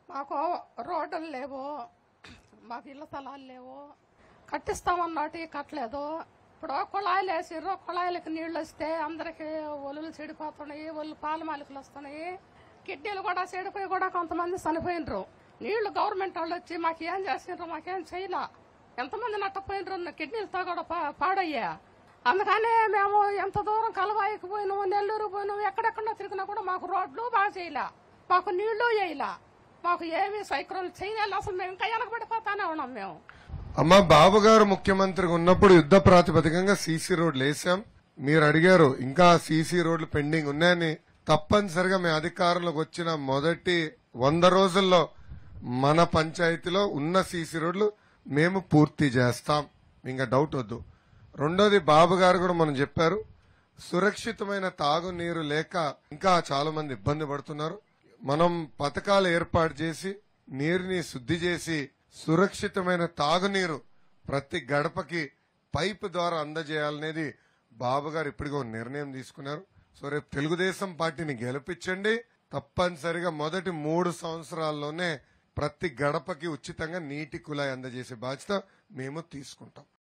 మాకు రోడ్లు లేవు మాకు ఇళ్ళ స్థలాలు లేవు కట్టిస్తామన్నటి కట్టలేదు ఇప్పుడు కుళాయిలు వేసిర్రు కుళాయిలకి నీళ్లు వస్తే అందరికి ఒలులు చెడిపోతున్నాయి ఒళ్ళు పాల మాలికలు వస్తున్నాయి కిడ్నీలు కూడా చెడిపోయి కూడా కొంతమంది చనిపోయినరు నీళ్లు గవర్నమెంట్ వాళ్ళు వచ్చి మాకు ఏం చేసిండ్రు మాకేం చేయలే ఎంతమంది నట్టపోయినరు కిడ్నీలతో కూడా పా- పాడయ్యా అందుకనే మేము ఎంత దూరం కలవాయికి పోయినాము నెల్లూరు పోయినాము ఎక్కడెక్కడో తిరిగినా కూడా మాకు రోడ్లు బాగా చేయలే మాకు నీళ్లు వేయలే మాకు ఏమి సైక్రోలు చేయలేదు అసలు మేము ఇంకా వెనకబడిపోతానే ఉన్నాం మేము అమ్మ బాబు గారు ముఖ్యమంత్రిగా ఉన్నప్పుడు యుద్ధ ప్రాతిపదికంగా సీసీ రోడ్లు వేసాం మీరు అడిగారు ఇంకా సీసీ రోడ్లు పెండింగ్ ఉన్నాయని తప్పనిసరిగా మేము అధికారంలోకి వచ్చిన మొదటి వంద రోజుల్లో మన పంచాయతీలో ఉన్న సీసీ రోడ్లు మేము పూర్తి చేస్తాం ఇంకా డౌట్ వద్దు రెండోది బాబు గారు కూడా మనం చెప్పారు సురక్షితమైన తాగునీరు లేక ఇంకా చాలా మంది ఇబ్బంది పడుతున్నారు మనం పథకాలు ఏర్పాటు చేసి నీరుని శుద్ధి చేసి సురక్షితమైన తాగునీరు ప్రతి గడపకి పైపు ద్వారా అందజేయాలనేది బాబు గారు ఇప్పటికో నిర్ణయం తీసుకున్నారు సో రేపు తెలుగుదేశం పార్టీని గెలిపించండి తప్పనిసరిగా మొదటి మూడు సంవత్సరాల్లోనే ప్రతి గడపకి ఉచితంగా నీటి కుళాయి అందజేసే బాధ్యత మేము తీసుకుంటాం